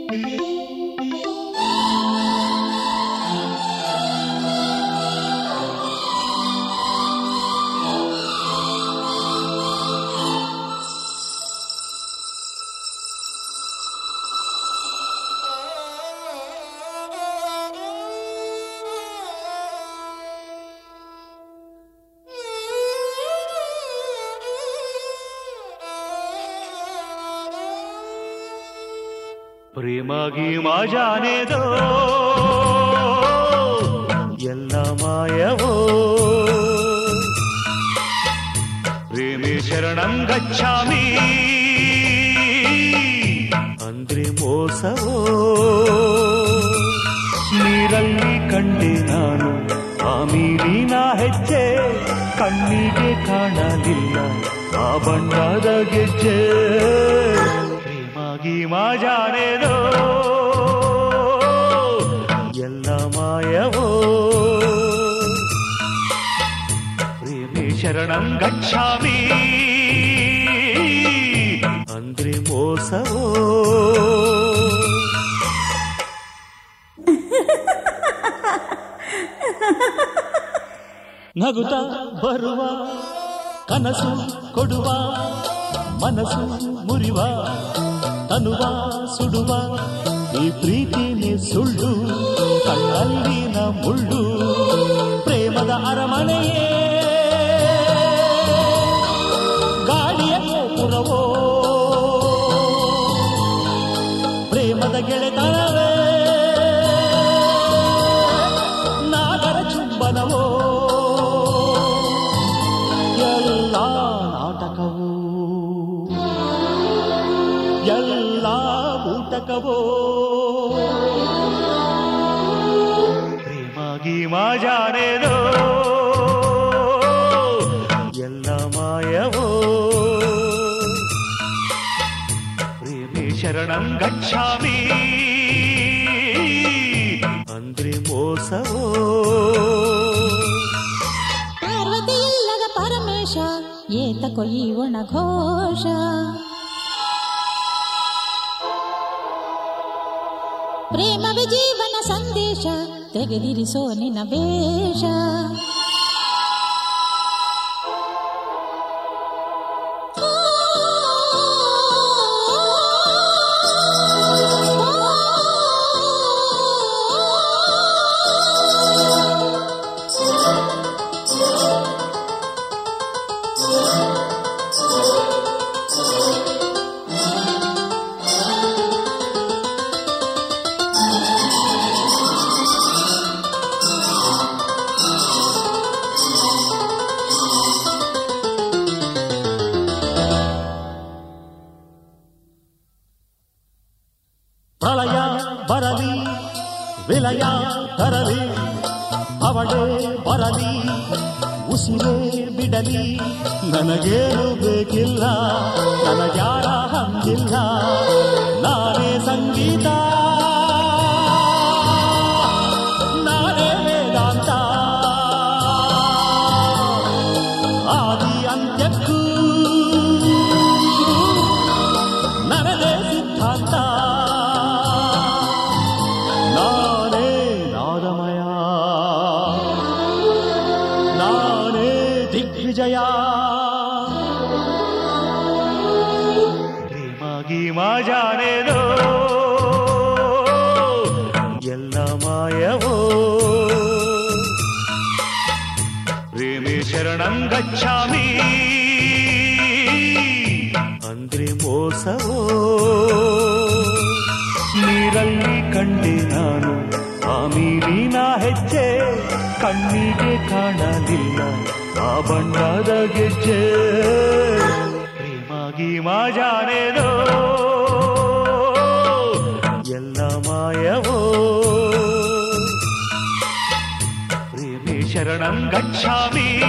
ಪ್ರೇಮಾಗಿ ಮಾಜಾನೇದೋ ಎಲ್ಲ ಮಾಯವೋ ಪ್ರೇಮಿ ಶರಣಂ ಗಚ್ಚಾಮಿ ಅಂದ್ರೆ ಮೋಸವೋ ನೀರಲ್ಲಿ ಕಂಡೆ ನಾನು ಆ ಮೀನಿನ ಹೆಜ್ಜೆ ಕಣ್ಣಿಗೆ ಕಾಣಲಿಲ್ಲ ಆ ಬಣ್ಣದ ಗೆಜ್ಜೆ ಪ್ರೇಮಾಗಿ ಮಾಜಾನೇದೋ ಎಲ್ಲ ಮಾಯವೋ ಪ್ರೇಮಿ ಶರಣಂ ಗಚ್ಚಾಮಿ ಅಂದ್ರೆ ಮೋಸವೋ ನಗುತ್ತ ಬರುವ ಕನಸು ಕೊಡುವ ಮನಸ್ಸು ಮುರಿವ ತನುವ ಸುಡುವ ಈ ಪ್ರೀತಿನೇ ಸುಳ್ಳು ಕಣ್ಣಲ್ಲಿನ ಮುಳ್ಳು ಪ್ರೇಮದ ಅರಮನೆಯೇ ಗಾಳಿಯ ಗೋಪುರವೋ ಪ್ರೇಮದ ಗೆಳೆತನವೇ ನಾಗರ ಚುಂಬನವೋ ಎಲ್ಲ ನಾಟಕವೋ ಎಲ್ಲ ಊಟಕವೋ ಪ್ರೇಮಾಗಿ ಮಾಜಾನೇದೋ ಎಲ್ಲ ಮಾಯವೋ ಪ್ರೇಮಿ ಶರಣಂ ಗಚ್ಚಾಮಿ ಅಂದ್ರೆ ಮೋಸವೋ ಪಾರ್ವತಿ ಇಲ್ಲದ ಪರಮೇಶ ಏತ ಕೊಯ್ಯುವಣ ಘೋಷ ಪ್ರೇಮವೇ ಜೀವನ ಸಂದೇಶ ತೆಗೆದಿರಿಸೋ ನಿನ್ನ ವೇಷ ಪ್ರಳಯ ಬರಲಿ ವಿಲಯ ತರಲಿ ಅವಳೇ ಬರಲಿ ಉಸಿರೇ ಬಿಡಲಿ ನನಗೇನು ಬೇಕಿಲ್ಲ ನನಗ್ಯಾರ ಹಂಗಿಲ್ಲ ನಾನೇ ಸಂಗೀತ ನಾನೇ ವೇದಾಂತ ಆದಿ ಅಂತ್ಯಕ್ಕೂ ನರದೇ ಸಿದ್ಧಾಂತ ನಾನೇ ನಾದಮಯ ನಾನೇ ದಿಗ್ವಿಜಯ ಪ್ರೇಮಾಗಿ ಮಾಜಾನೇದೋ ಎಲ್ಲ ಮಾಯವೋ ಪ್ರೇಮಿ ಶರಣಂ ಗಚ್ಚಾಮಿ ಅಂದ್ರೆ ಮೋಸವೋ ನೀರಲ್ಲಿ ಕಂಡೆ ನಾನು ಆ ಮೀನಿನ ಹೆಜ್ಜೆ ಕಣ್ಣಿಗೆ ಕಾಣಲಿಲ್ಲ ಆ ಬಣ್ಣದ ಗೆಜ್ಜೆ ಪ್ರೇಮಾಗಿ ಮಾಜಾನೇದೋ ಎಲ್ಲ ಮಾಯವೋ ಪ್ರೇಮಿ ಶರಣಂ ಗಚ್ಚಾಮಿ